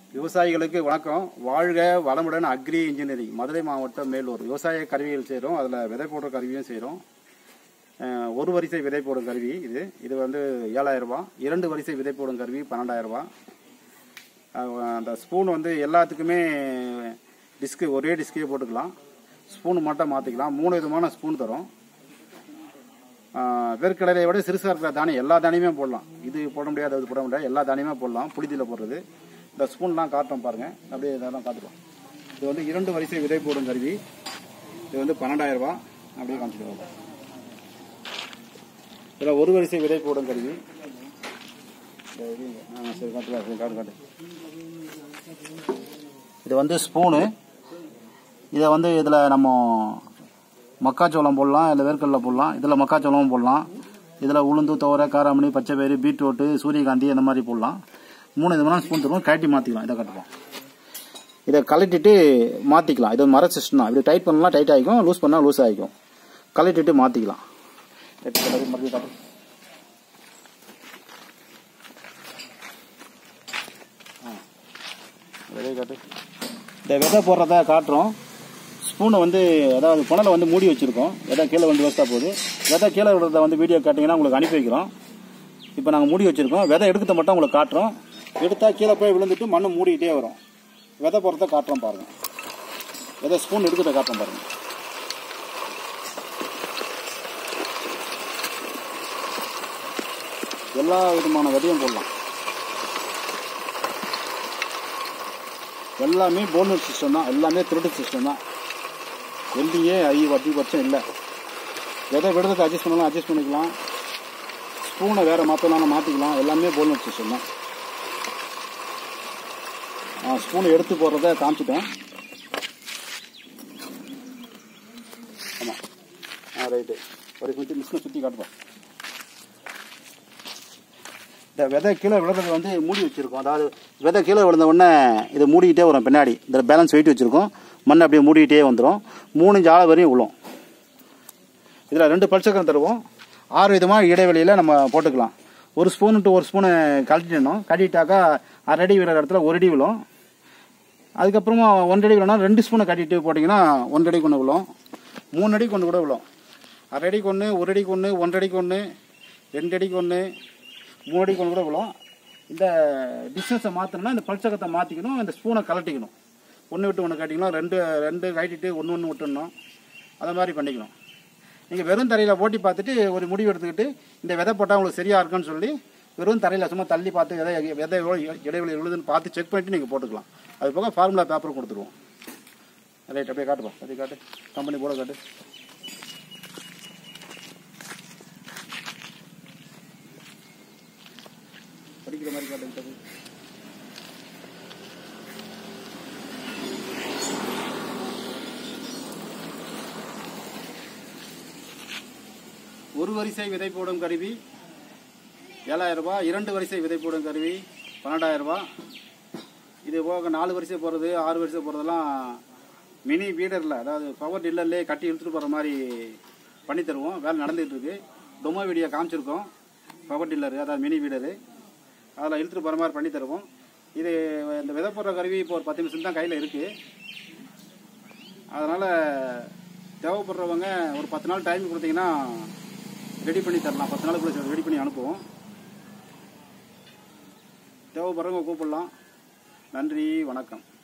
விவசாயிகளுக்கு வணக்கம் வாழ்க வளமுடன் அக்ரி இன்ஜினியரிங் மதுரை மாவட்டம் மேலூர் விவசாய கருவிகள் செய்கிறோம் அதில் விதை போடுற கருவியும் செய்கிறோம் ஒரு வரிசை விதை போடும் கருவி இது இது வந்து ஏழாயிரம் ரூபாய் இரண்டு வரிசை விதை போடும் கருவி பன்னெண்டாயிரம் ரூபாய் அஹ் அந்த ஸ்பூன் வந்து எல்லாத்துக்குமே டிஸ்க்கு ஒரே டிஸ்கே போட்டுக்கலாம் ஸ்பூன் மட்டும் மாற்றிக்கலாம் மூணு விதமான ஸ்பூன் தரும் ஆஹ் வேர்க்கடலையை விட சிறுசாக இருக்கிற தானியம் எல்லா தானியமே போடலாம் இது போட முடியாது அது போட முடியாது எல்லா தானியமே போடலாம் புளிதியில் போடுறது இந்த ஸ்பூன்லாம் காட்டுறோம் பாருங்க அப்படியே இதெல்லாம் காட்டுறோம் இது வந்து இரண்டு வரிசை விதை போடும் கருவி இது வந்து பன்னெண்டாயிரம் ரூபாய் அப்படியே காமிச்சிடுவோம் இதில் ஒரு வரிசை விதை போடும் கருவி இந்த இது இங்க. ஆ, சரி காட்டு காட்டு காட்டு காட்டு இது வந்து ஸ்பூனு இதை வந்து இதில் நம்ம மக்காச்சோளம் போடலாம் இல்லை வேர்க்கடலை போடலாம் இதில் மக்காச்சோளமும் போடலாம் இதில் உளுந்து துவரை காராமணி பச்சை பயிறு பீட்ரூட்டு சூரியகாந்தி அந்த மாதிரி போடலாம் மூணு விதமான ஸ்பூன் தருவோம் கழட்டி மாற்றிக்கலாம் இதை கட்டுப்போம் இதை கழட்டிட்டு மாற்றிக்கலாம் இது மர சிஸ்டம் தான் இப்படி டைட் பண்ணலாம் டைட் ஆகிக்கும் லூஸ் பண்ணால் லூஸ் ஆகிக்கும் கழட்டிட்டு மாற்றிக்கலாம் மறுபடியும் காட்டு ஆ. விதையை காட்டு இந்த விதை போடுறத காட்டுறோம் ஸ்பூனை வந்து அதாவது புனலை வந்து மூடி வச்சுருக்கோம் விதை கீழே வந்து வேஸ்ட்டாக போகுது விதை கீழே விடுறத வந்து வீடியோ காட்டிங்கன்னா உங்களுக்கு அனுப்பி வைக்கிறோம் இப்போ நாங்கள் மூடி வச்சுருக்கோம் விதை எடுக்கிறத மட்டும் உங்களுக்கு காட்டுறோம் எடுத்தால் கீழே போய் விழுந்துட்டு மண்ணு மூடிக்கிட்டே வரும் விதை போடுறத காட்டுறோம் பாருங்கள் விதை ஸ்பூன் எடுக்கிறத காட்டுறோம் பாருங்கள் எல்லா விதமான விதையும் போடலாம் எல்லாமே போனஸ் சிஸ்டம் தான் எல்லாமே திருட்டு சிஸ்டம் தான் வெல்டிங்கே ஐ அதிகபட்சம் இல்லை எதை விடுறதுக்கு அட்ஜஸ்ட் பண்ணலாம் அட்ஜஸ்ட் பண்ணிக்கலாம் ஸ்பூனை வேறு மாற்றலாம் மாற்றிக்கலாம் எல்லாமே போனஸ் சிஸ்டம் தான் ஸ்பூனை எடுத்து போடுறத காமிச்சிட்டேன் ஆமாம் ஆ ரைட்டு ஒரு சுற்றி மிஷினை சுற்றி காட்டுப்போம் இந்த விதை கீழே விழுறது வந்து மூடி வச்சுருக்கோம் அதாவது விதை கீழே விழுந்த உடனே இதை மூடிக்கிட்டே வரும் பின்னாடி இதில் பேலன்ஸ் வெயிட் வச்சுருக்கோம் மண் அப்படியே மூடிக்கிட்டே வந்துடும் மூணு இன்ச்சு ஆழ வரையும் விழும் இதில் ரெண்டு பல்சக்கரம் தருவோம் ஆறு விதமாக இடைவெளியில் நம்ம போட்டுக்கலாம் ஒரு ஸ்பூன் டு ஒரு ஸ்பூனு கழட்டிடணும் கட்டிட்டாக்கா அரை அடி விழுற இடத்துல ஒரு அடி விழும் அதுக்கப்புறமா ஒன்றரை அடி விழுனா ரெண்டு ஸ்பூனை கட்டிட்டு போட்டிங்கன்னா ஒன்றரை அடிக்கு ஒன்று விழும் மூணு அடிக்கு ஒன்று கூட விழும் அரை அடிக்கு ஒன்று ஒரு அடிக்கு ஒன்று ஒன்றரை அடிக்கு ஒன்று ரெண்டு அடிக்கு ஒன்று மூணு அடிக்கு ஒன்று கூட விழும் இந்த டிஸ்டன்ஸை மாற்றணும்னா இந்த பல்சகத்தை மாற்றிக்கணும் இந்த ஸ்பூனை கலட்டிக்கணும் ஒன்று விட்டு ஒன்று கட்டிக்கணும் ரெண்டு ரெண்டு கட்டிட்டு ஒன்று ஒன்று விட்டுடணும் அதை மாதிரி பண்ணிக்கணும் நீங்கள் வெறும் தரையில் ஓட்டி பார்த்துட்டு ஒரு முடிவு எடுத்துக்கிட்டு இந்த விதை போட்டால் உங்களுக்கு சரியாக இருக்குன்னு சொல்லி வெறும் தரையில் சும்மா தள்ளி பார்த்து விதை விதை எவ்வளோ இடைவெளி விழுதுன்னு பார்த்து செக் பண்ணிட்டு நீங்கள் போட்டுக்கலாம் அது போக ஃபார்முலா பேப்பர் கொடுத்துருவோம் ரைட் அப்படியே காட்டுப்பா அதை காட்டு கம்பெனி போட காட்டு படிக்கிற மாதிரி காட்டு ஒரு வரிசை விதை போடும் கருவி ஏழாயிரம் ரூபாய் இரண்டு வரிசை விதை போடும் கருவி பன்னெண்டாயிரம் ரூபாய் இது போக நாலு வரிசை போடுறது ஆறு வரிசை போடுறதெல்லாம் மினி வீடரில் அதாவது பவர் டில்லர்லேயே கட்டி இழுத்துட்டு போகிற மாதிரி பண்ணி தருவோம் வேலை நடந்துகிட்டு இருக்கு டொமோ வீடியோ காமிச்சிருக்கோம் பவர் டில்லரு அதாவது மினி வீடரு அதில் இழுத்துட்டு போகிற மாதிரி பண்ணி தருவோம் இது இந்த விதை போடுற கருவி இப்போ ஒரு பத்து நிமிஷம் தான் கையில் இருக்குது அதனால் தேவைப்படுறவங்க ஒரு பத்து நாள் டைம் கொடுத்தீங்கன்னா ரெடி பண்ணி தரலாம் பத்து நாளுக்குள்ள ரெடி பண்ணி அனுப்புவோம் தேவைப்படுறவங்க கூப்பிடலாம் நன்றி வணக்கம்